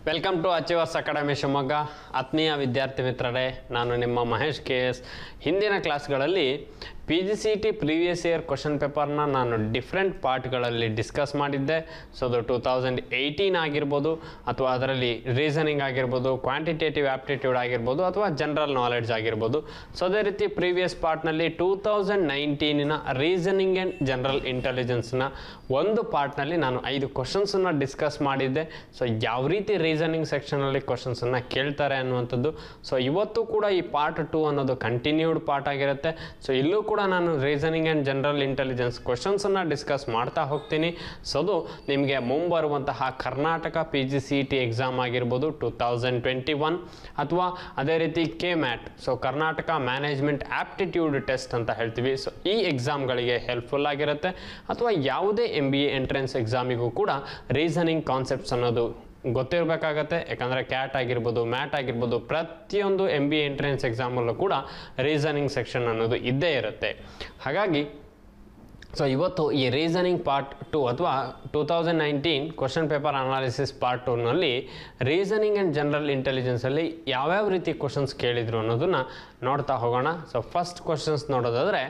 welcome to Achievers Academy Shivamogga ಆತ್ಮೀಯ ವಿದ್ಯಾರ್ಥಿ ಮಿತ್ರರೇ ನಾನು ನಿಮ್ಮ ಮಹೇಶ್ ಕೆ ಎಸ್ ಹಿಂದಿನ ಕ್ಲಾಸ್ಗಳಲ್ಲಿ P G C T previous year question ಪೇಪರ್ನ ನಾನು ಡಿಫ್ರೆಂಟ್ ಪಾರ್ಟ್ಗಳಲ್ಲಿ ಡಿಸ್ಕಸ್ ಮಾಡಿದ್ದೆ ಸೊ ಅದು ಟೂ ತೌಸಂಡ್ ಏಯ್ಟೀನ್ ಆಗಿರ್ಬೋದು ಅಥವಾ ಅದರಲ್ಲಿ ರೀಸನಿಂಗ್ ಆಗಿರ್ಬೋದು ಕ್ವಾಂಟಿಟೇಟಿವ್ ಆಪ್ಟಿಟ್ಯೂಡ್ ಆಗಿರ್ಬೋದು ಅಥವಾ ಜನರಲ್ ನಾಲೆಡ್ಜ್ ಆಗಿರ್ಬೋದು ಸೊ ಅದೇ ರೀತಿ ಪ್ರೀವಿಯಸ್ ಪಾರ್ಟ್ನಲ್ಲಿ ಟೂ ತೌಸಂಡ್ ನೈನ್ಟೀನಿನ ರೀಸನಿಂಗ್ ಆ್ಯಂಡ್ ಜನರಲ್ ಇಂಟೆಲಿಜೆನ್ಸ್ನ ಒಂದು ಪಾರ್ಟ್ನಲ್ಲಿ ನಾನು ಐದು ಕ್ವಶನ್ಸನ್ನು ಡಿಸ್ಕಸ್ ಮಾಡಿದ್ದೆ ಸೊ ಯಾವ ರೀತಿ ರೀಸನಿಂಗ್ ಸೆಕ್ಷನಲ್ಲಿ ಕ್ವಶನ್ಸನ್ನು ಕೇಳ್ತಾರೆ ಅನ್ನುವಂಥದ್ದು ಸೊ ಇವತ್ತು ಕೂಡ ಈ ಪಾರ್ಟ್ ಟು ಅನ್ನೋದು ಕಂಟಿನ್ಯೂಡ್ ಪಾರ್ಟ್ ಆಗಿರುತ್ತೆ ಸೊ ಇಲ್ಲೂ ಕೂಡ ನಾನು ರೀಸನಿಂಗ್ ಆ್ಯಂಡ್ ಜನರಲ್ ಇಂಟೆಲಿಜೆನ್ಸ್ ಕ್ವಶನ್ಸನ್ನು ಡಿಸ್ಕಸ್ ಮಾಡ್ತಾ ಹೋಗ್ತೀನಿ ಸೊ ಅದು ನಿಮಗೆ ಮುಂಬರುವಂತಹ Karnataka P G C T exam ಆಗಿರ್ಬೋದು ಟು ತೌಸಂಡ್ ಟ್ವೆಂಟಿ ಒನ್ ಅಥವಾ ಅದೇ ರೀತಿ K MAT so Karnataka management aptitude test ಅಂತ ಹೇಳ್ತೀವಿ ಸೊ ಈ ಎಕ್ಸಾಮ್ಗಳಿಗೆ ಹೆಲ್ಪ್ಫುಲ್ ಆಗಿರುತ್ತೆ ಅಥವಾ ಯಾವುದೇ ಎಮ್ ಬಿ ಎ ಎಂಟ್ರೆನ್ಸ್ ಎಕ್ಸಾಮಿಗೂ ಕೂಡ ರೀಸನಿಂಗ್ ಕಾನ್ಸೆಪ್ಟ್ಸ್ ಅನ್ನೋದು ಗೊತ್ತಿರಬೇಕಾಗತ್ತೆ ಯಾಕಂದರೆ ಕ್ಯಾಟ್ ಆಗಿರ್ಬೋದು ಮ್ಯಾಟ್ ಆಗಿರ್ಬೋದು ಪ್ರತಿಯೊಂದು ಎಮ್ ಬಿ ಎಂಟ್ರೆನ್ಸ್ ಎಕ್ಸಾಮಲ್ಲೂ ಕೂಡ ರೀಸನಿಂಗ್ ಸೆಕ್ಷನ್ ಅನ್ನೋದು ಇದ್ದೇ ಇರುತ್ತೆ ಹಾಗಾಗಿ ಸೊ ಇವತ್ತು ಈ ರೀಸನಿಂಗ್ ಪಾರ್ಟ್ ಟು ಅಥವಾ two thousand nineteen question paper analysis part ಟೂನಲ್ಲಿ ರೀಸನಿಂಗ್ ಆ್ಯಂಡ್ ಜನರಲ್ ಇಂಟೆಲಿಜೆನ್ಸಲ್ಲಿ ಯಾವ್ಯಾವ ರೀತಿ ಕ್ವಶನ್ಸ್ ಕೇಳಿದರು ಅನ್ನೋದನ್ನು ನೋಡ್ತಾ ಹೋಗೋಣ ಸೊ ಫಸ್ಟ್ ಕ್ವಶನ್ಸ್ ನೋಡೋದಾದರೆ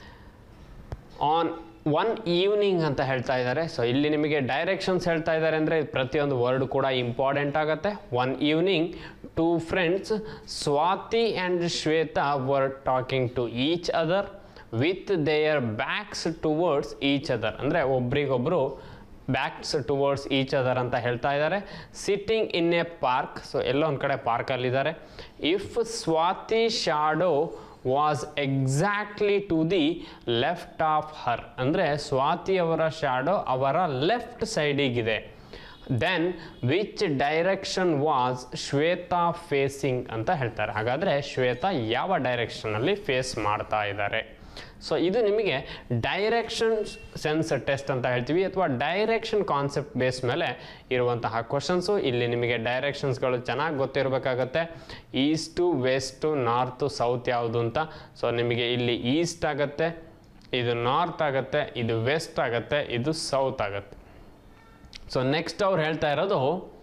ಆನ್ ಒನ್ ಈವ್ನಿಂಗ್ ಅಂತ ಹೇಳ್ತಾ ಇದ್ದಾರೆ ಸೊ ಇಲ್ಲಿ ನಿಮಗೆ ಡೈರೆಕ್ಷನ್ಸ್ ಹೇಳ್ತಾ ಇದ್ದಾರೆ ಅಂದರೆ ಪ್ರತಿಯೊಂದು ವರ್ಡ್ ಕೂಡ ಇಂಪಾರ್ಟೆಂಟ್ ಆಗುತ್ತೆ one evening two friends Swathi and Shweta were talking to each other with their backs towards each other ಅಂದರೆ ಒಬ್ರಿಗೊಬ್ಬರು ಬ್ಯಾಕ್ಸ್ ಟುವರ್ಡ್ಸ್ ಈಚ್ ಅದರ್ ಅಂತ ಹೇಳ್ತಾ ಇದ್ದಾರೆ sitting in a park so ಎಲ್ಲೋ ಒಂದು ಕಡೆ ಪಾರ್ಕಲ್ಲಿದ್ದಾರೆ if Swathi shadow was exactly to the left of her ಅಂದರೆ ಸ್ವಾತಿ ಅವರ ಶಾಡೋ ಅವರ ಲೆಫ್ಟ್ ಸೈಡಿಗಿದೆ then which direction was Shweta facing ಅಂತ ಹೇಳ್ತಾರೆ ಹಾಗಾದರೆ ಶ್ವೇತಾ ಯಾವ ಡೈರೆಕ್ಷನಲ್ಲಿ ಫೇಸ್ ಮಾಡ್ತಾ ಇದ್ದಾರೆ ಸೊ ಇದು ನಿಮಗೆ ಡೈರೆಕ್ಷನ್ ಸೆನ್ಸ್ ಟೆಸ್ಟ್ ಅಂತ ಹೇಳ್ತೀವಿ ಅಥವಾ ಡೈರೆಕ್ಷನ್ ಕಾನ್ಸೆಪ್ಟ್ ಬೇಸ್ ಮೇಲೆ ಇರುವಂತಹ ಕ್ವಶನ್ಸು ಇಲ್ಲಿ ನಿಮಗೆ ಡೈರೆಕ್ಷನ್ಸ್ಗಳು ಚೆನ್ನಾಗಿ ಗೊತ್ತಿರಬೇಕಾಗತ್ತೆ ಈಸ್ಟು ವೆಸ್ಟು ನಾರ್ತು ಸೌತ್ ಯಾವುದು ಅಂತ ಸೊ ನಿಮಗೆ ಇಲ್ಲಿ ಈಸ್ಟ್ ಆಗುತ್ತೆ ಇದು ನಾರ್ತ್ ಆಗುತ್ತೆ ಇದು ವೆಸ್ಟ್ ಆಗುತ್ತೆ ಇದು ಸೌತ್ ಆಗುತ್ತೆ ಸೊ ನೆಕ್ಸ್ಟ್ ಅವ್ರು ಹೇಳ್ತಾ ಇರೋದು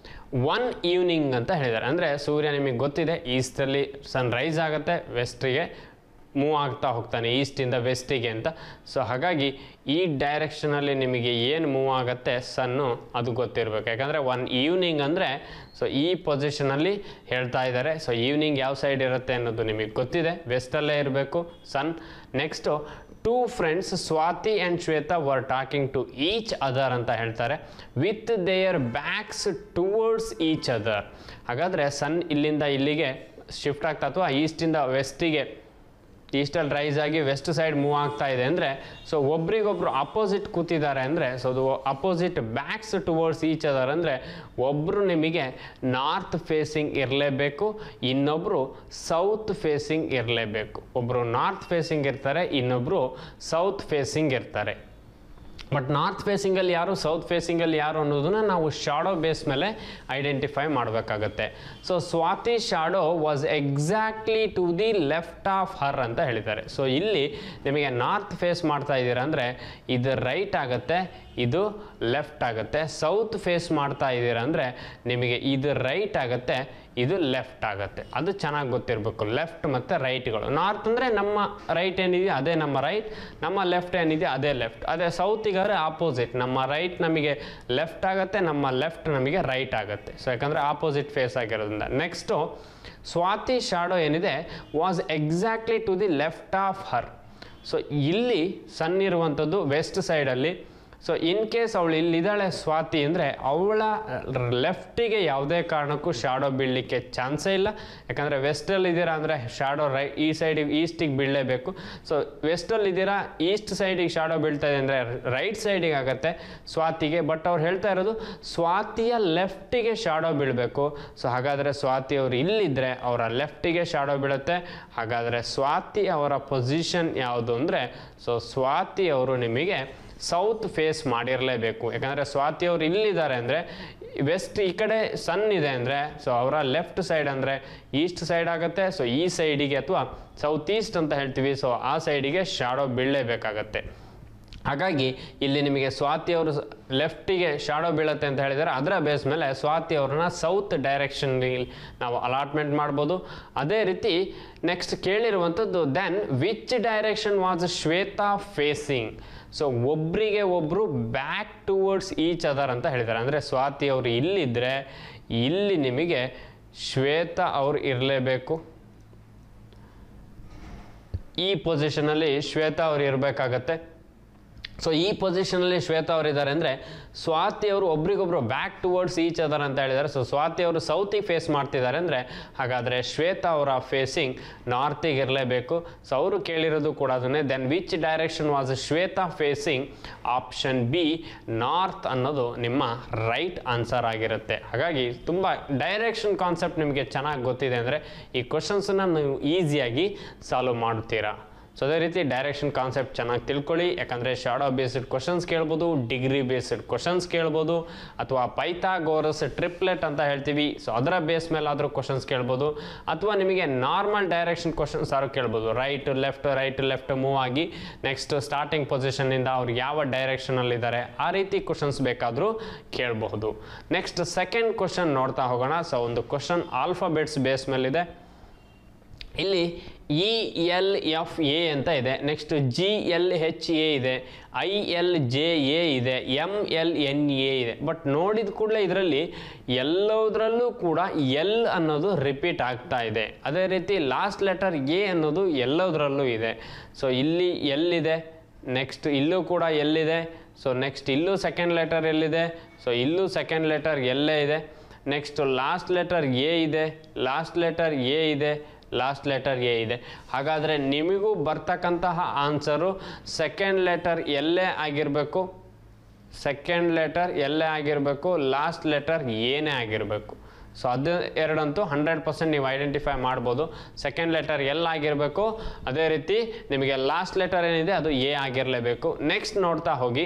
ಒನ್ ಈವ್ನಿಂಗ್ ಅಂತ ಹೇಳಿದ್ದಾರೆ ಅಂದರೆ ಸೂರ್ಯ ನಿಮಗೆ ಗೊತ್ತಿದೆ ಈಸ್ಟಲ್ಲಿ ಸನ್ ರೈಸ್ ಆಗುತ್ತೆ ವೆಸ್ಟಿಗೆ ಮೂವ್ ಆಗ್ತಾ ಹೋಗ್ತಾನೆ ಈಸ್ಟಿಂದ ವೆಸ್ಟಿಗೆ ಅಂತ ಸೊ ಹಾಗಾಗಿ ಈ ಡೈರೆಕ್ಷನಲ್ಲಿ ನಿಮಗೆ ಏನು ಮೂವ್ ಆಗುತ್ತೆ ಸನ್ನು ಅದು ಗೊತ್ತಿರಬೇಕು ಯಾಕಂದರೆ ಒನ್ ಈವ್ನಿಂಗ್ ಅಂದರೆ ಸೊ ಈ ಪೊಸಿಷನಲ್ಲಿ ಹೇಳ್ತಾ ಇದ್ದಾರೆ ಸೊ ಈವ್ನಿಂಗ್ ಯಾವ ಸೈಡ್ ಇರುತ್ತೆ ಅನ್ನೋದು ನಿಮಗೆ ಗೊತ್ತಿದೆ ವೆಸ್ಟಲ್ಲೇ ಇರಬೇಕು sun next two friends Swathi and Shweta were talking to each other ಅಂತ ಹೇಳ್ತಾರೆ with their backs towards each other ಹಾಗಾದರೆ ಸನ್ ಇಲ್ಲಿಂದ ಇಲ್ಲಿಗೆ ಶಿಫ್ಟ್ ಆಗ್ತಾ ಅಥವಾ ಈಸ್ಟಿಂದ ವೆಸ್ಟಿಗೆ ಈಸ್ಟಲ್ಲಿ ರೈಸ್ ಆಗಿ ವೆಸ್ಟ್ ಸೈಡ್ ಮೂವ್ ಆಗ್ತಾ ಇದೆ ಅಂದರೆ ಸೊ ಒಬ್ರಿಗೊಬ್ರು ಅಪೋಸಿಟ್ ಕೂತಿದ್ದಾರೆ ಅಂದರೆ ಸೊ ಅದು opposite backs towards each other ಅಂದರೆ ಒಬ್ಬರು ನಿಮಗೆ ನಾರ್ತ್ ಫೇಸಿಂಗ್ ಇರಲೇಬೇಕು ಇನ್ನೊಬ್ಬರು ಸೌತ್ ಫೇಸಿಂಗ್ ಇರಲೇಬೇಕು ಒಬ್ಬರು ನಾರ್ತ್ ಫೇಸಿಂಗ್ ಇರ್ತಾರೆ ಇನ್ನೊಬ್ಬರು ಸೌತ್ ಫೇಸಿಂಗ್ ಇರ್ತಾರೆ ಬಟ್ ನಾರ್ತ್ ಫೇಸಿಂಗಲ್ಲಿ ಯಾರು ಸೌತ್ ಫೇಸಿಂಗಲ್ಲಿ ಯಾರು ಅನ್ನೋದನ್ನ ನಾವು ಶಾಡೋ ಬೇಸ್ ಮೇಲೆ ಐಡೆಂಟಿಫೈ ಮಾಡಬೇಕಾಗತ್ತೆ so Swathi shadow was exactly to the left of her ಅಂತ ಹೇಳಿದ್ದಾರೆ ಸೊ ಇಲ್ಲಿ ನಿಮಗೆ ನಾರ್ತ್ ಫೇಸ್ ಮಾಡ್ತಾ ಇದ್ದೀರಾ ಅಂದರೆ ಇದು ರೈಟ್ ಆಗುತ್ತೆ ಇದು ಲೆಫ್ಟ್ ಆಗುತ್ತೆ ಸೌತ್ ಫೇಸ್ ಮಾಡ್ತಾ ಇದ್ದೀರಾ ಅಂದರೆ ನಿಮಗೆ ಇದು ರೈಟ್ ಆಗುತ್ತೆ ಇದು ಲೆಫ್ಟ್ ಆಗುತ್ತೆ ಅದು ಚೆನ್ನಾಗಿ ಗೊತ್ತಿರಬೇಕು ಲೆಫ್ಟ್ ಮತ್ತು ರೈಟ್ಗಳು ನಾರ್ತ್ ಅಂದರೆ ನಮ್ಮ ರೈಟ್ ಏನಿದೆಯೋ ಅದೇ ನಮ್ಮ ರೈಟ್ ನಮ್ಮ ಲೆಫ್ಟ್ ಏನಿದೆಯೋ ಅದೇ ಲೆಫ್ಟ್ ಅದೇ ಸೌತಿಗಾದ್ರೆ ಆಪೋಸಿಟ್ ನಮ್ಮ ರೈಟ್ ನಮಗೆ ಲೆಫ್ಟ್ ಆಗುತ್ತೆ ನಮ್ಮ ಲೆಫ್ಟ್ ನಮಗೆ ರೈಟ್ ಆಗುತ್ತೆ ಸೊ ಯಾಕಂದರೆ ಆಪೋಸಿಟ್ ಫೇಸ್ ಆಗಿರೋದ್ರಿಂದ ನೆಕ್ಸ್ಟು ಸ್ವಾತಿ ಶಾಡೋ ಏನಿದೆ was exactly to the left of her so ಇಲ್ಲಿ ಸನ್ ಇರುವಂಥದ್ದು ವೆಸ್ಟ್ ಸೈಡಲ್ಲಿ ಸೊ ಇನ್ ಕೇಸ್ ಅವಳು ಇಲ್ಲಿದ್ದಾಳೆ ಸ್ವಾತಿ ಅಂದರೆ ಅವಳ ಲೆಫ್ಟಿಗೆ ಯಾವುದೇ ಕಾರಣಕ್ಕೂ ಶಾಡೋ ಬೀಳಲಿಕ್ಕೆ ಚಾನ್ಸೇ ಇಲ್ಲ ಯಾಕಂದರೆ ವೆಸ್ಟಲ್ಲಿ ಇದ್ದೀರಾ ಅಂದರೆ ಶಾಡೋ ರೈ ಈ ಸೈಡಿಗೆ ಈಸ್ಟಿಗೆ ಬೀಳಲೇಬೇಕು ಸೊ ವೆಸ್ಟಲ್ಲಿ ಇದ್ದೀರಾ ಈಸ್ಟ್ ಸೈಡಿಗೆ ಶಾಡೋ ಬೀಳ್ತಾ ಇದೆ ಅಂದರೆ ರೈಟ್ ಸೈಡಿಗೆ ಆಗುತ್ತೆ ಸ್ವಾತಿಗೆ ಬಟ್ ಅವ್ರು ಹೇಳ್ತಾ ಇರೋದು ಸ್ವಾತಿಯ ಲೆಫ್ಟಿಗೆ ಶಾಡೋ ಬೀಳಬೇಕು ಸೊ ಹಾಗಾದರೆ ಸ್ವಾತಿ ಅವರು ಇಲ್ಲಿದ್ದರೆ ಅವರ ಲೆಫ್ಟಿಗೆ ಶಾಡೋ ಬೀಳುತ್ತೆ ಹಾಗಾದರೆ ಸ್ವಾತಿ ಅವರ ಪೊಸಿಷನ್ ಯಾವುದು ಅಂದರೆ ಸೊ ಸ್ವಾತಿ ಅವರು ನಿಮಗೆ ಸೌತ್ ಫೇಸ್ ಮಾಡಿರಲೇಬೇಕು ಯಾಕಂದರೆ ಸ್ವಾತಿ ಅವರು ಇಲ್ಲಿದ್ದಾರೆ ಅಂದರೆ ವೆಸ್ಟ್ ಈ ಕಡೆ ಸನ್ ಇದೆ ಅಂದರೆ ಸೊ ಅವರ ಲೆಫ್ಟ್ ಸೈಡ್ ಅಂದರೆ ಈಸ್ಟ್ ಸೈಡ್ ಆಗುತ್ತೆ ಸೊ ಈ ಸೈಡಿಗೆ ಅಥವಾ ಸೌತ್ ಈಸ್ಟ್ ಅಂತ ಹೇಳ್ತೀವಿ ಸೊ ಆ ಸೈಡಿಗೆ ಶಾಡೋ ಬೀಳಲೇಬೇಕಾಗತ್ತೆ ಹಾಗಾಗಿ ಇಲ್ಲಿ ನಿಮಗೆ ಸ್ವಾತಿ ಅವರು ಲೆಫ್ಟಿಗೆ ಶಾಡೋ ಬೀಳುತ್ತೆ ಅಂತ ಹೇಳಿದರೆ ಅದರ ಬೇಸ್ ಮೇಲೆ ಸ್ವಾತಿ ಅವ್ರನ್ನ ಸೌತ್ ಡೈರೆಕ್ಷನ್ಗೆ ನಾವು ಅಲಾಟ್ಮೆಂಟ್ ಮಾಡ್ಬೋದು ಅದೇ ರೀತಿ ನೆಕ್ಸ್ಟ್ ಕೇಳಿರುವಂಥದ್ದು then which direction was Shweta facing so ಒಬ್ಬರಿಗೆ ಒಬ್ಬರು ಬ್ಯಾಕ್ ಟುವರ್ಡ್ಸ್ ಈಚ್ ಅದರ್ ಅಂತ ಹೇಳಿದ್ದಾರೆ ಅಂದರೆ ಸ್ವಾತಿ ಅವರು ಇಲ್ಲಿದ್ದರೆ ಇಲ್ಲಿ ನಿಮಗೆ ಶ್ವೇತಾ ಅವ್ರು ಇರಲೇಬೇಕು ಈ ಪೊಸಿಷನಲ್ಲಿ ಶ್ವೇತಾ ಅವ್ರು ಇರಬೇಕಾಗತ್ತೆ ಸೊ ಈ ಪೊಸಿಷನಲ್ಲಿ ಶ್ವೇತಾ ಅವರು ಇದ್ದಾರೆ ಅಂದರೆ ಸ್ವಾತಿ ಅವರು ಒಬ್ರಿಗೊಬ್ರು ಬ್ಯಾಕ್ ಟುವರ್ಡ್ಸ್ ಈಚ್ ಅದರ್ ಅಂತ ಹೇಳಿದ್ದಾರೆ ಸೊ ಸ್ವಾತಿ ಅವರು ಸೌತಿಗೆ ಫೇಸ್ ಮಾಡ್ತಿದ್ದಾರೆ ಅಂದರೆ ಹಾಗಾದರೆ ಶ್ವೇತಾ ಅವರ ಫೇಸಿಂಗ್ ನಾರ್ತಿಗೆ ಇರಲೇಬೇಕು ಸೊ ಅವರು ಕೇಳಿರೋದು ಕೂಡ ಅದನ್ನೇ then which direction was Shweta facing option B north ಅನ್ನೋದು ನಿಮ್ಮ ರೈಟ್ ಆನ್ಸರ್ ಆಗಿರುತ್ತೆ ಹಾಗಾಗಿ ತುಂಬ ಡೈರೆಕ್ಷನ್ ಕಾನ್ಸೆಪ್ಟ್ ನಿಮಗೆ ಚೆನ್ನಾಗಿ ಗೊತ್ತಿದೆ ಅಂದರೆ ಈ ಕ್ವಶನ್ಸನ್ನು ನೀವು ಈಸಿಯಾಗಿ ಸಾಲ್ವ್ ಮಾಡ್ತೀರಾ ಸೊ ಅದೇ ರೀತಿ ಡೈರೆಕ್ಷನ್ ಕಾನ್ಸೆಪ್ಟ್ ಚೆನ್ನಾಗಿ ತಿಳ್ಕೊಳ್ಳಿ ಯಾಕಂದರೆ ಶಾಡೋ ಬೇಸ್ಡ್ ಕ್ವಶನ್ಸ್ ಕೇಳ್ಬೋದು ಡಿಗ್ರಿ ಬೇಸ್ಡ್ ಕ್ವಶನ್ಸ್ ಕೇಳ್ಬೋದು ಅಥವಾ ಪೈಥಾಗೋರಸ್ ಟ್ರಿಪ್ಲೆಟ್ ಅಂತ ಹೇಳ್ತೀವಿ ಸೊ ಅದರ ಬೇಸ್ ಮೇಲೆ ಆದರೂ ಕ್ವಶನ್ಸ್ ಕೇಳ್ಬೋದು ಅಥವಾ ನಿಮಗೆ ನಾರ್ಮಲ್ ಡೈರೆಕ್ಷನ್ ಕ್ವಶನ್ಸ್ ಆದ್ರೂ ಕೇಳ್ಬೋದು right left right left move ಆಗಿ ನೆಕ್ಸ್ಟ್ ಸ್ಟಾರ್ಟಿಂಗ್ ಪೊಸಿಷನ್ನಿಂದ ಅವ್ರು ಯಾವ ಡೈರೆಕ್ಷನಲ್ಲಿದ್ದಾರೆ ಆ ರೀತಿ ಕ್ವಶನ್ಸ್ ಬೇಕಾದರೂ ಕೇಳಬಹುದು ನೆಕ್ಸ್ಟ್ ಸೆಕೆಂಡ್ ಕ್ವಶನ್ ನೋಡ್ತಾ ಹೋಗೋಣ ಸೊ ಒಂದು ಕ್ವಶನ್ ಆಲ್ಫಾಬೆಟ್ಸ್ ಬೇಸ್ ಮೇಲಿದೆ ಇಲ್ಲಿ ಇ ಎಲ್ ಎಫ್ ಎ ಅಂತ ಇದೆ next G L H A ಇದೆ ಐ ಎಲ್ ಜೆ ಎ ಇದೆ ಎಮ್ ಎಲ್ ಎನ್ ಎ ಇದೆ ಬಟ್ ನೋಡಿದ ಕೂಡಲೇ ಇದರಲ್ಲಿ ಎಲ್ಲದರಲ್ಲೂ ಕೂಡ ಎಲ್ ಅನ್ನೋದು ರಿಪೀಟ್ ಆಗ್ತಾ ಇದೆ ಅದೇ ರೀತಿ ಲಾಸ್ಟ್ ಲೆಟರ್ ಎ ಅನ್ನೋದು ಎಲ್ಲದರಲ್ಲೂ ಇದೆ ಸೊ ಇಲ್ಲಿ ಎಲ್ಲಿದೆ ನೆಕ್ಸ್ಟ್ ಇಲ್ಲೂ ಕೂಡ ಎಲ್ಲಿದೆ ಸೊ ನೆಕ್ಸ್ಟ್ ಇಲ್ಲೂ ಸೆಕೆಂಡ್ ಲೆಟರ್ ಎಲ್ಲಿದೆ ಸೊ ಇಲ್ಲೂ ಸೆಕೆಂಡ್ ಲೆಟರ್ ಎಲ್ಲೇ ಇದೆ ನೆಕ್ಸ್ಟ್ ಲಾಸ್ಟ್ ಲೆಟರ್ ಎ ಇದೆ ಲಾಸ್ಟ್ ಲೆಟರ್ ಎ ಇದೆ ಲಾಸ್ಟ್ ಲೆಟರ್ ಎ ಇದೆ ಹಾಗಾದರೆ ನಿಮಗೂ ಬರ್ತಕ್ಕಂತಹ ಆನ್ಸರು ಸೆಕೆಂಡ್ ಲೆಟರ್ ಎಲ್ಲೇ ಆಗಿರಬೇಕು ಸೆಕೆಂಡ್ ಲೆಟರ್ ಎಲ್ಲೇ ಆಗಿರಬೇಕು ಲಾಸ್ಟ್ ಲೆಟರ್ ಏನೇ ಆಗಿರಬೇಕು ಸೊ ಅದು ಎರಡಂತೂ ಹಂಡ್ರೆಡ್ ಪರ್ಸೆಂಟ್ ನೀವು ಐಡೆಂಟಿಫೈ ಮಾಡ್ಬೋದು ಸೆಕೆಂಡ್ ಲೆಟರ್ ಎಲ್ ಆಗಿರಬೇಕು ಅದೇ ರೀತಿ ನಿಮಗೆ ಲಾಸ್ಟ್ ಲೆಟರ್ ಏನಿದೆ ಅದು ಎ ಆಗಿರಲೇಬೇಕು ನೆಕ್ಸ್ಟ್ ನೋಡ್ತಾ ಹೋಗಿ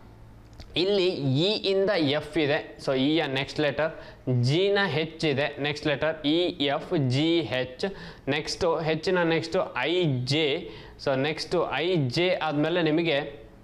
ಇಲ್ಲಿ ಇ ಇಂದ ಎಫ್ ಇದೆ ಸೊ ಇಯ ನೆಕ್ಸ್ಟ್ ಲೆಟರ್ ಜಿನ ಹೆಚ್ ಇದೆ next letter E F G H next ಹೆಚ್ಚಿನ next I J so next I J ಆದಮೇಲೆ ನಿಮಗೆ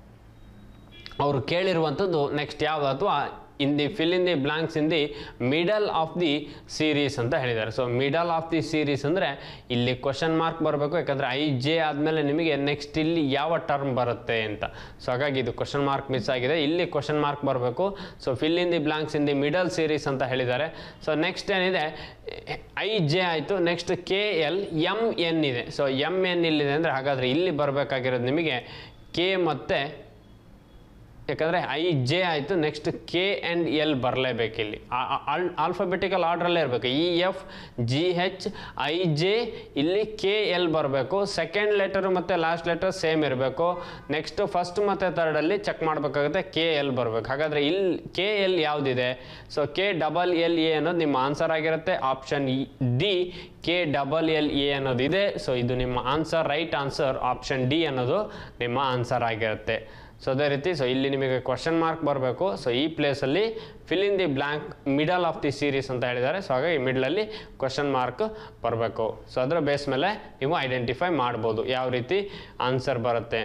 ಅವರು ಕೇಳಿರುವಂಥದ್ದು ನೆಕ್ಸ್ಟ್ ಯಾವುದು ಅಥವಾ in the fill in the blanks in the middle of the series ಅಂತ ಹೇಳಿದ್ದಾರೆ so middle of the series ಅಂದರೆ ಇಲ್ಲಿ ಕ್ವಶನ್ ಮಾರ್ಕ್ ಬರಬೇಕು ಯಾಕಂದರೆ ಐ ಜೆ ಆದಮೇಲೆ ನಿಮಗೆ ನೆಕ್ಸ್ಟ್ ಇಲ್ಲಿ ಯಾವ ಟರ್ಮ್ ಬರುತ್ತೆ ಅಂತ ಸೊ ಹಾಗಾಗಿ ಇದು ಕ್ವಶನ್ ಮಾರ್ಕ್ ಮಿಸ್ ಆಗಿದೆ ಇಲ್ಲಿ ಕ್ವಶನ್ ಮಾರ್ಕ್ ಬರಬೇಕು so fill in the blanks in the middle series ಅಂತ ಹೇಳಿದ್ದಾರೆ ಸೊ ನೆಕ್ಸ್ಟ್ ಏನಿದೆ ಐ ಜೆ ಆಯಿತು next K L M N ಇದೆ ಸೊ ಎಮ್ ಎನ್ ಇಲ್ಲಿದೆ ಅಂದರೆ ಹಾಗಾದರೆ ಇಲ್ಲಿ ಬರಬೇಕಾಗಿರೋದು ನಿಮಗೆ ಕೆ ಮತ್ತು ಯಾಕಂದರೆ ಐ ಜೆ ಆಯಿತು ನೆಕ್ಸ್ಟ್ ಕೆ ಆ್ಯಂಡ್ ಎಲ್ ಬರಲೇಬೇಕು ಇಲ್ಲಿ ಆಲ್ಫಾಬೆಟಿಕಲ್ ಆರ್ಡ್ರಲ್ಲೇ ಇರಬೇಕು E F G H I J ಇಲ್ಲಿ ಕೆ ಎಲ್ ಬರಬೇಕು ಸೆಕೆಂಡ್ ಲೆಟರು ಮತ್ತು ಲಾಸ್ಟ್ ಲೆಟರ್ ಸೇಮ್ ಇರಬೇಕು ನೆಕ್ಸ್ಟ್ ಫಸ್ಟ್ ಮತ್ತು ತರ್ಡಲ್ಲಿ ಚೆಕ್ ಮಾಡಬೇಕಾಗುತ್ತೆ ಕೆ ಎಲ್ ಬರಬೇಕು ಹಾಗಾದರೆ ಇಲ್ಲಿ ಕೆ ಎಲ್ ಯಾವುದಿದೆ so K double L A ಅನ್ನೋದು ನಿಮ್ಮ ಆನ್ಸರ್ ಆಗಿರುತ್ತೆ option D K double L A ಅನ್ನೋದಿದೆ ಸೊ ಇದು ನಿಮ್ಮ answer right answer option D ಅನ್ನೋದು ನಿಮ್ಮ ಆನ್ಸರ್ ಆಗಿರುತ್ತೆ ಸೊ ಅದೇ ರೀತಿ ಸೊ ಇಲ್ಲಿ ನಿಮಗೆ ಕ್ವಶನ್ ಮಾರ್ಕ್ ಬರಬೇಕು ಸೊ ಈ ಪ್ಲೇಸಲ್ಲಿ fill in the blank middle of the series ಅಂತ ಹೇಳಿದ್ದಾರೆ ಸೊ ಹಾಗಾಗಿ ಮಿಡ್ಲಲ್ಲಿ ಕ್ವಶನ್ ಮಾರ್ಕ್ ಬರಬೇಕು ಸೊ ಅದರ ಬೇಸ್ ಮೇಲೆ ನೀವು ಐಡೆಂಟಿಫೈ ಮಾಡ್ಬೋದು ಯಾವ ರೀತಿ ಆನ್ಸರ್ ಬರುತ್ತೆ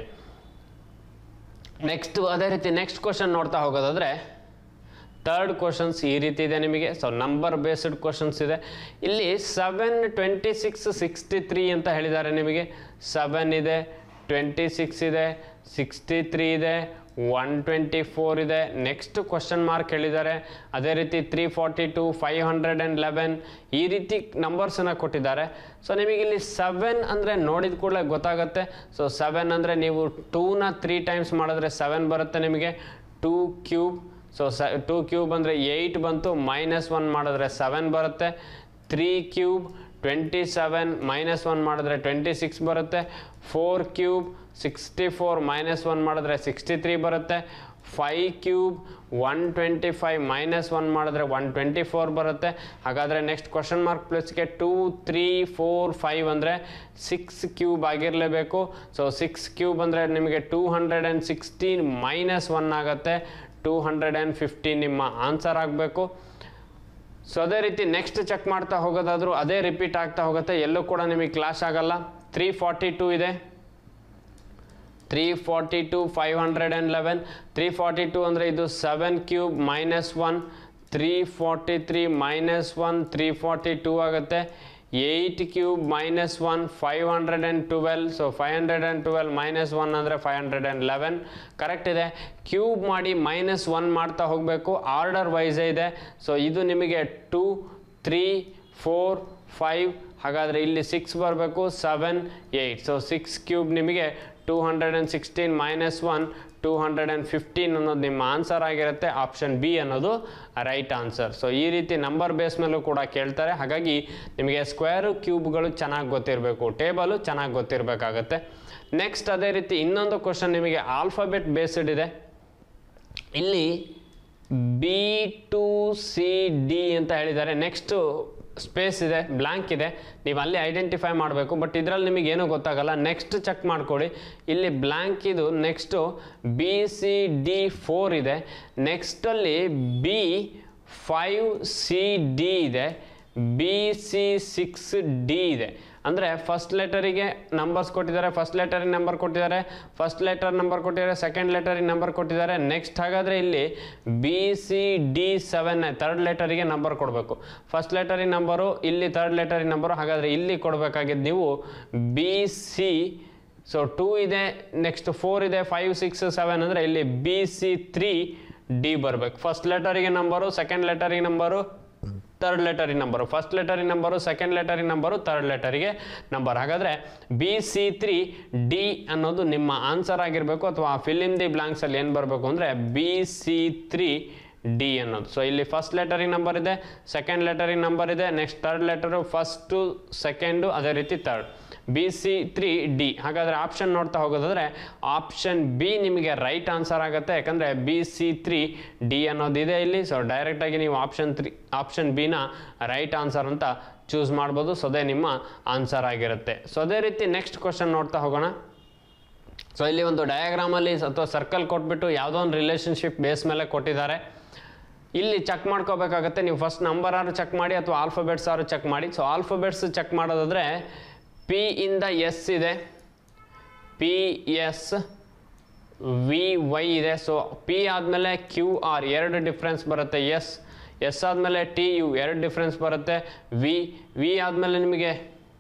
ನೆಕ್ಸ್ಟ್ ಅದೇ ರೀತಿ ನೆಕ್ಸ್ಟ್ ಕ್ವಶನ್ ನೋಡ್ತಾ ಹೋಗೋದಾದರೆ ತರ್ಡ್ ಕ್ವಶನ್ಸ್ ಈ ರೀತಿ ಇದೆ ನಿಮಗೆ ಸೊ ನಂಬರ್ ಬೇಸ್ಡ್ ಕ್ವಶನ್ಸ್ ಇದೆ ಇಲ್ಲಿ seven twenty six sixty three ಅಂತ ಹೇಳಿದ್ದಾರೆ ನಿಮಗೆ ಸೆವೆನ್ ಇದೆ ಟ್ವೆಂಟಿ ಸಿಕ್ಸ್ ಇದೆ ಸಿಕ್ಸ್ಟಿ ತ್ರೀ ಇದೆ ಒನ್ ಟ್ವೆಂಟಿ ಫೋರ್ ಇದೆ ನೆಕ್ಸ್ಟ್ ಕ್ವಶನ್ ಮಾರ್ಕ್ ಹೇಳಿದ್ದಾರೆ ಅದೇ ರೀತಿ three forty two five hundred and eleven ಈ ರೀತಿ ನಂಬರ್ಸನ್ನು ಕೊಟ್ಟಿದ್ದಾರೆ ಸೊ ನಿಮಗೆ ಇಲ್ಲಿ ಸೆವೆನ್ ಅಂದರೆ ನೋಡಿದ ಕೂಡಲೇ ಗೊತ್ತಾಗುತ್ತೆ ಸೊ ಸೆವೆನ್ ಅಂದರೆ ನೀವು ಟೂನ ತ್ರೀ ಟೈಮ್ಸ್ ಮಾಡಿದ್ರೆ ಸೆವೆನ್ ಬರುತ್ತೆ ನಿಮಗೆ ಟೂ ಕ್ಯೂಬ್ ಸೊ ಸ ಟೂ ಕ್ಯೂಬ್ ಅಂದರೆ ಏಯ್ಟ್ ಬಂತು ಮೈನಸ್ ಒನ್ ಮಾಡಿದ್ರೆ ಸೆವೆನ್ ಬರುತ್ತೆ three cube twenty seven minus one ಮಾಡಿದ್ರೆ ಟ್ವೆಂಟಿ ಸಿಕ್ಸ್ ಬರುತ್ತೆ four cube sixty four minus one ಮಾಡಿದ್ರೆ ಸಿಕ್ಸ್ಟಿ ತ್ರೀ ಬರುತ್ತೆ five cube one twenty five minus one ಮಾಡಿದ್ರೆ ಒನ್ ಟ್ವೆಂಟಿ ಫೋರ್ ಬರುತ್ತೆ ಹಾಗಾದರೆ ನೆಕ್ಸ್ಟ್ ಕ್ವಶನ್ ಮಾರ್ಕ್ ಪ್ಲಸ್ಗೆ ಟೂ ತ್ರೀ ಫೋರ್ ಫೈವ್ ಅಂದರೆ six cube ಆಗಿರಲೇಬೇಕು so six cube ಅಂದರೆ ನಿಮಗೆ two hundred and sixteen minus one ಆಗುತ್ತೆ ಟೂ ಹಂಡ್ರೆಡ್ ಆ್ಯಂಡ್ ಫಿಫ್ಟೀನ್ ನಿಮ್ಮ answer ಆಗಬೇಕು ಸೊ ಅದೇ ರೀತಿ ನೆಕ್ಸ್ಟ್ ಚೆಕ್ ಮಾಡ್ತಾ ಹೋಗೋದಾದರೂ ಅದೇ ರಿಪೀಟ್ ಆಗ್ತಾ ಹೋಗುತ್ತೆ ಎಲ್ಲೂ ಕೂಡ ನಿಮಗೆ ಕ್ಲಾಶ್ ಆಗಲ್ಲ ತ್ರೀ ಫಾರ್ಟಿ ಟೂ ಇದೆ three forty two five hundred and eleven three forty two ಅಂದರೆ ಇದು seven cube minus one three forty three minus one three forty two ಆಗುತ್ತೆ eight cube minus one five hundred and twelve so five hundred and twelve minus one ಅಂದರೆ five hundred and eleven correct ಇದೆ cube ಮಾಡಿ minus one ಮಾಡ್ತಾ ಹೋಗಬೇಕು order ವೈಸೇ ಇದೆ so ಇದು ನಿಮಗೆ two three four five ಹಾಗಾದರೆ ಇಲ್ಲಿ ಸಿಕ್ಸ್ ಬರಬೇಕು seven eight so six cube ನಿಮಗೆ two hundred and sixteen minus one two hundred and fifteen ಅನ್ನೋದು ನಿಮ್ಮ ಆನ್ಸರ್ ಆಗಿರುತ್ತೆ ಆಪ್ಷನ್ ಬಿ ಅನ್ನೋದು ರೈಟ್ ಆನ್ಸರ್ ಸೊ ಈ ರೀತಿ ನಂಬರ್ ಬೇಸ್ ಮೇಲೂ ಕೂಡ ಕೇಳ್ತಾರೆ ಹಾಗಾಗಿ ನಿಮಗೆ ಸ್ಕ್ವೇರು ಕ್ಯೂಬ್ಗಳು ಚೆನ್ನಾಗಿ ಗೊತ್ತಿರಬೇಕು ಟೇಬಲು ಚೆನ್ನಾಗಿ ಗೊತ್ತಿರಬೇಕಾಗತ್ತೆ ನೆಕ್ಸ್ಟ್ ಅದೇ ರೀತಿ ಇನ್ನೊಂದು ಕ್ವಶನ್ ನಿಮಗೆ ಆಲ್ಫಾಬೆಟ್ ಬೇಸ್ಡ್ ಇದೆ ಇಲ್ಲಿ ಬಿ ಟು ಸಿ ಡಿ ಅಂತ ಹೇಳಿದ್ದಾರೆ ನೆಕ್ಸ್ಟು ಸ್ಪೇಸ್ ಇದೆ ಬ್ಲ್ಯಾಂಕ್ ಇದೆ ನೀವು ಅಲ್ಲಿ ಐಡೆಂಟಿಫೈ ಮಾಡಬೇಕು ಬಟ್ ಇದರಲ್ಲಿ ನಿಮಗೆ ಏನೂ ಗೊತ್ತಾಗಲ್ಲ ನೆಕ್ಸ್ಟ್ ಚೆಕ್ ಮಾಡ್ಕೊಳ್ಳಿ ಇಲ್ಲಿ ಬ್ಲ್ಯಾಂಕ್ ಇದು next B C D four ಇದೆ ನೆಕ್ಸ್ಟಲ್ಲಿ ಬಿ ಫೈವ್ ಸಿ ಡಿ ಇದೆ ಬಿ ಸಿ ಸಿಕ್ಸ್ ಡಿ ಇದೆ ಅಂದರೆ ಫಸ್ಟ್ ಲೆಟರಿಗೆ ನಂಬರ್ಸ್ ಕೊಟ್ಟಿದ್ದಾರೆ ಫಸ್ಟ್ ಲೆಟರಿಗೆ ನಂಬರ್ ಕೊಟ್ಟಿದ್ದಾರೆ ಫಸ್ಟ್ ಲೆಟರ್ ನಂಬರ್ ಕೊಟ್ಟಿದ್ದಾರೆ ಸೆಕೆಂಡ್ ಲೆಟರಿಗೆ ನಂಬರ್ ಕೊಟ್ಟಿದ್ದಾರೆ ನೆಕ್ಸ್ಟ್ ಹಾಗಾದರೆ ಇಲ್ಲಿ B C D seven third ಲೆಟರಿಗೆ ನಂಬರ್ ಕೊಡಬೇಕು ಫಸ್ಟ್ ಲೆಟರಿಗೆ ನಂಬರು ಇಲ್ಲಿ ತರ್ಡ್ ಲೆಟರಿಗೆ ನಂಬರು ಹಾಗಾದರೆ ಇಲ್ಲಿ ಕೊಡಬೇಕಾಗಿದ್ದು ನೀವು ಬಿ ಸಿ ಸೊ ಟೂ ಇದೆ ನೆಕ್ಸ್ಟ್ ಫೋರ್ ಇದೆ ಫೈವ್ ಸಿಕ್ಸ್ ಸೆವೆನ್ ಅಂದರೆ ಇಲ್ಲಿ ಬಿ ಸಿ ತ್ರೀ ಡಿ ಬರಬೇಕು ಫಸ್ಟ್ ಲೆಟರಿಗೆ ನಂಬರು ಸೆಕೆಂಡ್ ಲೆಟರಿಗೆ ನಂಬರು ತರ್ಡ್ ಲೆಟರಿ ನಂಬರು ಫಸ್ಟ್ ಲೆಟರಿ ನಂಬರು ಸೆಕೆಂಡ್ ಲೆಟರಿ ನಂಬರು ತರ್ಡ್ ಲೆಟರಿಗೆ ನಂಬರ್ ಹಾಗಾದರೆ ಬಿ ಸಿ ತ್ರೀ ಡಿ ಅನ್ನೋದು ನಿಮ್ಮ ಆನ್ಸರ್ ಆಗಿರಬೇಕು ಅಥವಾ ಫಿಲ್ ಇನ್ ದಿ ಬ್ಲಾಂಕ್ಸಲ್ಲಿ ಏನು ಬರಬೇಕು ಅಂದರೆ ಬಿ ಸಿ ತ್ರೀ ಡಿ ಅನ್ನೋದು ಸೊ ಇಲ್ಲಿ ಫಸ್ಟ್ ಲೆಟರಿಗೆ ನಂಬರ್ ಇದೆ ಸೆಕೆಂಡ್ ಲೆಟರಿಗೆ ನಂಬರ್ ಇದೆ next third letter first second ಅದೇ ರೀತಿ third B C three D ಹಾಗಾದರೆ ಆಪ್ಷನ್ ನೋಡ್ತಾ ಹೋಗೋದಾದ್ರೆ ಆಪ್ಷನ್ ಬಿ ನಿಮಗೆ ರೈಟ್ ಆನ್ಸರ್ ಆಗುತ್ತೆ ಯಾಕಂದರೆ ಬಿ ಸಿ ತ್ರೀ ಡಿ ಅನ್ನೋದಿದೆ ಇಲ್ಲಿ ಸೊ ಡೈರೆಕ್ಟಾಗಿ ನೀವು ಆಪ್ಷನ್ ತ್ರೀ ಆಪ್ಷನ್ ಬಿನ ರೈಟ್ ಆನ್ಸರ್ ಅಂತ ಚೂಸ್ ಮಾಡ್ಬೋದು ಸೊ ಅದೇ ನಿಮ್ಮ ಆನ್ಸರ್ ಆಗಿರುತ್ತೆ ಸೊ ಅದೇ ರೀತಿ ನೆಕ್ಸ್ಟ್ ಕ್ವಶನ್ ನೋಡ್ತಾ ಹೋಗೋಣ ಸೊ ಇಲ್ಲಿ ಒಂದು ಡಯಾಗ್ರಾಮಲ್ಲಿ ಅಥವಾ ಸರ್ಕಲ್ ಕೊಟ್ಬಿಟ್ಟು ಯಾವುದೋ ಒಂದು ರಿಲೇಷನ್ಶಿಪ್ ಬೇಸ್ ಮೇಲೆ ಕೊಟ್ಟಿದ್ದಾರೆ ಇಲ್ಲಿ ಚೆಕ್ ಮಾಡ್ಕೋಬೇಕಾಗತ್ತೆ ನೀವು ಫಸ್ಟ್ ನಂಬರ್ ಆರು ಚೆಕ್ ಮಾಡಿ ಅಥವಾ ಆಲ್ಫಾಬೆಟ್ಸ್ ಆರು ಚೆಕ್ ಮಾಡಿ ಸೊ ಆಲ್ಫಾಬೆಟ್ಸ್ ಚೆಕ್ ಮಾಡೋದಾದರೆ ಪಿ ಇಂದ ಎಸ್ ಇದೆ ಪಿ ಎಸ್ ವಿ ವೈ ಇದೆ ಸೊ ಪಿ ಆದಮೇಲೆ ಕ್ಯೂ ಆರ್ ಎರಡು ಡಿಫ್ರೆನ್ಸ್ ಬರುತ್ತೆ ಎಸ್ ಎಸ್ ಆದಮೇಲೆ ಟಿ ಯು ಎರಡು ಡಿಫ್ರೆನ್ಸ್ ಬರುತ್ತೆ ವಿ ವಿ ಆದಮೇಲೆ ನಿಮಗೆ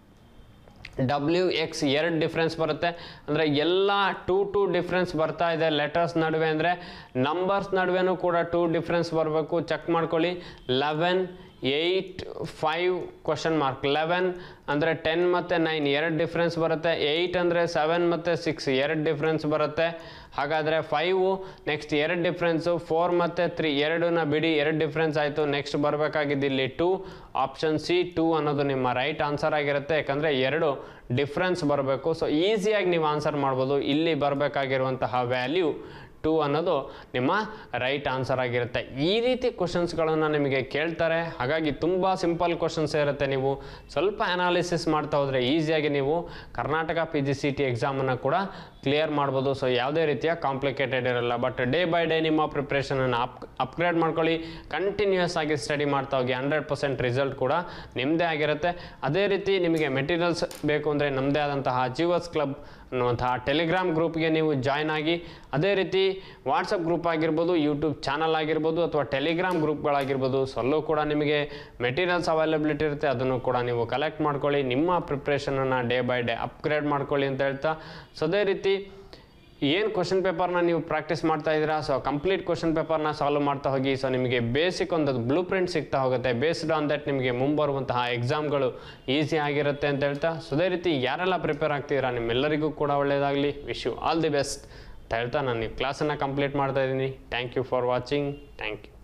ಡಬ್ಲ್ಯೂ ಎಕ್ಸ್ ಎರಡು ಡಿಫ್ರೆನ್ಸ್ ಬರುತ್ತೆ ಅಂದರೆ ಎಲ್ಲ ಟೂ ಟೂ ಡಿಫ್ರೆನ್ಸ್ ಬರ್ತಾ ಇದೆ ಲೆಟರ್ಸ್ ನಡುವೆ ಅಂದರೆ ನಂಬರ್ಸ್ ನಡುವೆನೂ ಕೂಡ ಟೂ ಡಿಫ್ರೆನ್ಸ್ ಬರಬೇಕು ಚೆಕ್ ಮಾಡ್ಕೊಳ್ಳಿ eleven eight five question mark eleven ಅಂದರೆ ಟೆನ್ ಮತ್ತು ನೈನ್ ಎರಡು ಡಿಫ್ರೆನ್ಸ್ ಬರುತ್ತೆ ಏಯ್ಟ್ ಅಂದರೆ ಸೆವೆನ್ ಮತ್ತು ಸಿಕ್ಸ್ ಎರಡು ಡಿಫ್ರೆನ್ಸ್ ಬರುತ್ತೆ ಹಾಗಾದರೆ ಫೈವು ನೆಕ್ಸ್ಟ್ ಎರಡು ಡಿಫ್ರೆನ್ಸು ಫೋರ್ ಮತ್ತು ತ್ರೀ ಎರಡನ್ನ ಬಿಡಿ ಎರಡು ಡಿಫ್ರೆನ್ಸ್ ಆಯಿತು ನೆಕ್ಸ್ಟ್ ಬರಬೇಕಾಗಿದ್ದು ಇಲ್ಲಿ ಟೂ ಆಪ್ಷನ್ ಸಿ ಟೂ ಅನ್ನೋದು ನಿಮ್ಮ ರೈಟ್ ಆನ್ಸರ್ ಆಗಿರುತ್ತೆ ಯಾಕಂದರೆ ಎರಡು ಡಿಫ್ರೆನ್ಸ್ ಬರಬೇಕು ಸೊ ಈಸಿಯಾಗಿ ನೀವು ಆನ್ಸರ್ ಮಾಡ್ಬೋದು ಇಲ್ಲಿ ಬರಬೇಕಾಗಿರುವಂತಹ ವ್ಯಾಲ್ಯೂ ಟೂ ಅನ್ನೋದು ನಿಮ್ಮ ರೈಟ್ ಆನ್ಸರ್ ಆಗಿರುತ್ತೆ ಈ ರೀತಿ ಕ್ವಶನ್ಸ್ಗಳನ್ನು ನಿಮಗೆ ಕೇಳ್ತಾರೆ ಹಾಗಾಗಿ ತುಂಬ ಸಿಂಪಲ್ ಕ್ವಶನ್ಸ್ ಇರುತ್ತೆ ನೀವು ಸ್ವಲ್ಪ ಅನಾಲಿಸಿಸ್ ಮಾಡ್ತಾ ಹೋದರೆ ಈಸಿಯಾಗಿ ನೀವು Karnataka P G C T ಎಕ್ಸಾಮನ್ನು ಕೂಡ ಕ್ಲಿಯರ್ ಮಾಡ್ಬೋದು ಸೊ ಯಾವುದೇ ರೀತಿಯ ಕಾಂಪ್ಲಿಕೇಟೆಡ್ ಇರಲ್ಲ ಬಟ್ ಡೇ ಬೈ ಡೇ ನಿಮ್ಮ ಪ್ರಿಪ್ರೇಷನನ್ನು ಅಪ್ ಅಪ್ಗ್ರೇಡ್ ಮಾಡ್ಕೊಳ್ಳಿ ಕಂಟಿನ್ಯೂಯಸ್ ಆಗಿ ಸ್ಟಡಿ ಮಾಡ್ತಾ ಹೋಗಿ ಹಂಡ್ರೆಡ್ ಪರ್ಸೆಂಟ್ ರಿಸಲ್ಟ್ ಕೂಡ ನಿಮ್ಮದೇ ಆಗಿರುತ್ತೆ ಅದೇ ರೀತಿ ನಿಮಗೆ ಮೆಟೀರಿಯಲ್ಸ್ ಬೇಕು ಅಂದರೆ ನಮ್ಮದೇ ಆದಂತಹ ಅಚೀವರ್ಸ್ ಕ್ಲಬ್ ಅನ್ನುವಂತಹ ಟೆಲಿಗ್ರಾಮ್ ಗ್ರೂಪ್ಗೆ ನೀವು ಜಾಯ್ನ್ ಆಗಿ ಅದೇ ರೀತಿ ವಾಟ್ಸಪ್ ಗ್ರೂಪ್ ಆಗಿರ್ಬೋದು ಯೂಟ್ಯೂಬ್ ಚಾನಲ್ ಆಗಿರ್ಬೋದು ಅಥವಾ ಟೆಲಿಗ್ರಾಮ್ ಗ್ರೂಪ್ಗಳಾಗಿರ್ಬೋದು ಸೊ ಅಲ್ಲೂ ಕೂಡ ನಿಮಗೆ ಮೆಟೀರಿಯಲ್ಸ್ ಅವೈಲಬಿಲಿಟಿ ಇರುತ್ತೆ ಅದನ್ನು ಕೂಡ ನೀವು ಕಲೆಕ್ಟ್ ಮಾಡ್ಕೊಳ್ಳಿ ನಿಮ್ಮ ಪ್ರಿಪ್ರೇಷನನ್ನು ಡೇ ಬೈ ಡೇ ಅಪ್ಗ್ರೇಡ್ ಮಾಡ್ಕೊಳ್ಳಿ ಅಂತ ಹೇಳ್ತಾ ಸೊ ಅದೇ ರೀತಿ ಏನು ಕ್ವಶನ್ ಪೇಪರ್ನ ನೀವು ಪ್ರಾಕ್ಟೀಸ್ ಮಾಡ್ತಾ ಇದ್ದೀರಾ ಸೊ ಕಂಪ್ಲೀಟ್ ಕ್ವಶನ್ ಪೇಪರ್ನ ಸಾಲ್ವ್ ಮಾಡ್ತಾ ಹೋಗಿ ಸೊ ನಿಮಗೆ ಬೇಸಿಕ್ ಒಂದು ಬ್ಲೂ ಪ್ರಿಂಟ್ ಸಿಗ್ತಾ ಹೋಗುತ್ತೆ ಬೇಸ್ಡ್ ಆನ್ ದಟ್ ನಿಮಗೆ ಮುಂಬರುವಂತಹ ಎಕ್ಸಾಮ್ಗಳು ಈಸಿ ಆಗಿರುತ್ತೆ ಅಂತ ಹೇಳ್ತಾ ಸೊ ಅದೇ ರೀತಿ ಯಾರೆಲ್ಲ ಪ್ರಿಪೇರ್ ಆಗ್ತಿದ್ದೀರಾ ನಿಮ್ಮೆಲ್ಲರಿಗೂ ಕೂಡ ಒಳ್ಳೆಯದಾಗಲಿ wish you all the best ಅಂತ ಹೇಳ್ತಾ ನಾನು ಈ ಕ್ಲಾಸನ್ನು ಕಂಪ್ಲೀಟ್ ಮಾಡ್ತಾ ಇದ್ದೀನಿ thank you for watching thank you